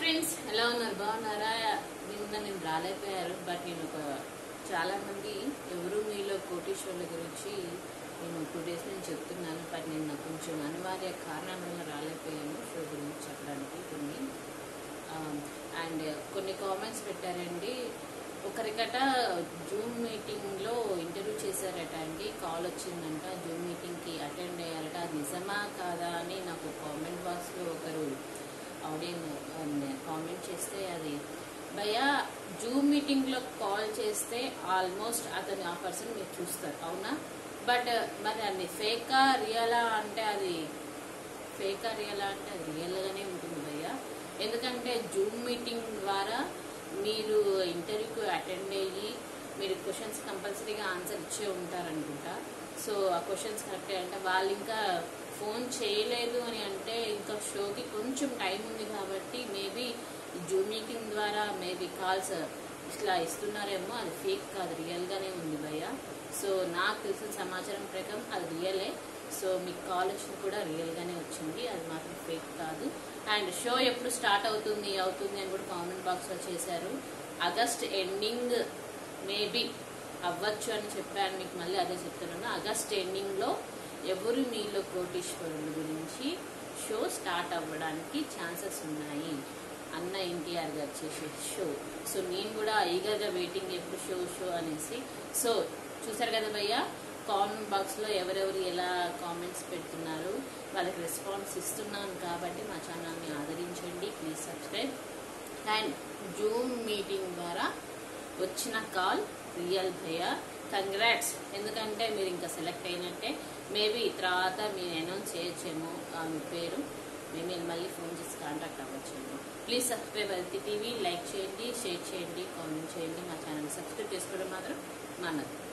friends ఎలా ఉన్నారు బాగున్నారా నిన్న నేను రాలేకపోయారు బట్ నేను ఒక చాలా మంది ఎవరు మీలో కోటీశ్వర్ల గురించి నేను టూ డేస్ నుంచి చెప్తున్నాను బట్ నిన్న కొంచెం అనివార్య కారణాల వల్ల రాలేకపోయాను షో గురించి చెప్పడానికి కొన్ని అండ్ కొన్ని కామెంట్స్ పెట్టారండి ఒకరికట జూమ్ మీటింగ్లో ఇంటర్వ్యూ చేశారట అండి కాల్ వచ్చిందంట జూమ్ మీటింగ్కి అటెండ్ అయ్యారట అది నిజమా కాదా అని నాకు కామెంట్ బాక్స్లో ఒకరు ఆడియన్ కామెంట్ చేస్తే అది భయ జూమ్ మీటింగ్లో కాల్ చేస్తే ఆల్మోస్ట్ అతని ఆ పర్సన్ మీరు చూస్తారు అవునా బట్ మరి అది ఫేకా రియలా అంటే అది ఫేకా రియలా అంటే అది రియల్గానే ఉంటుంది భయ్య ఎందుకంటే జూమ్ మీటింగ్ ద్వారా మీరు ఇంటర్వ్యూకి అటెండ్ అయ్యి మీరు క్వశ్చన్స్ కంపల్సరీగా ఆన్సర్ ఇచ్చే ఉంటారనుకుంటా సో ఆ క్వశ్చన్స్ కరెక్టే అంటే వాళ్ళు ఇంకా ఫోన్ చేయలేదు అని అంటే ఇంకా షోకి కొంచెం టైం ఉంది కాబట్టి మేబీ జూమ్ మీటింగ్ ద్వారా మేబీ కాల్స్ ఇట్లా ఇస్తున్నారేమో అది ఫేక్ కాదు రియల్గానే ఉంది భయ్య సో నాకు తెలిసిన సమాచారం ప్రకారం అది రియలే సో మీకు కాల్ వచ్చింది కూడా రియల్గానే వచ్చింది అది మాత్రం ఫేక్ కాదు అండ్ షో ఎప్పుడు స్టార్ట్ అవుతుంది అవుతుంది అని కూడా కామెంట్ బాక్స్లో చేశారు ఆగస్ట్ ఎండింగ్ మేబీ అవ్వచ్చు అని చెప్పాను మీకు మళ్ళీ అదే చెప్తున్నాను ఆగస్ట్ ఎండింగ్లో ఎవరు మీలో కోటీశ్వరుల గురించి షో స్టార్ట్ అవ్వడానికి ఛాన్సెస్ ఉన్నాయి అన్న ఎన్టీఆర్ గారు చేసే షో సో నేను కూడా ఈగర్గా వెయిటింగ్ ఎప్పుడు షో షో అనేసి సో చూసారు కదా భయ్య కామెంట్ బాక్స్లో ఎవరెవరు ఎలా కామెంట్స్ పెడుతున్నారు వాళ్ళకి రెస్పాన్స్ ఇస్తున్నాను కాబట్టి మా ఛానల్ని ఆదరించండి please subscribe and zoom meeting ద్వారా వచ్చిన కాల్ రియల్ భయ్య కంగ్రాట్స్ ఎందుకంటే మీరు ఇంకా సెలెక్ట్ అయినట్టే మేబీ తర్వాత మీరు అనౌన్స్ చేయొచ్చేమో ఆ మీ పేరు మేము మళ్ళీ ఫోన్ చేసి కాంటాక్ట్ అవ్వచ్చేమో ప్లీజ్ సబ్స్క్రైబ్ అయితే టీవీ లైక్ చేయండి షేర్ చేయండి కామెంట్ చేయండి మా ఛానల్ సబ్స్క్రైబ్ చేసుకోవడం మాత్రం మానదు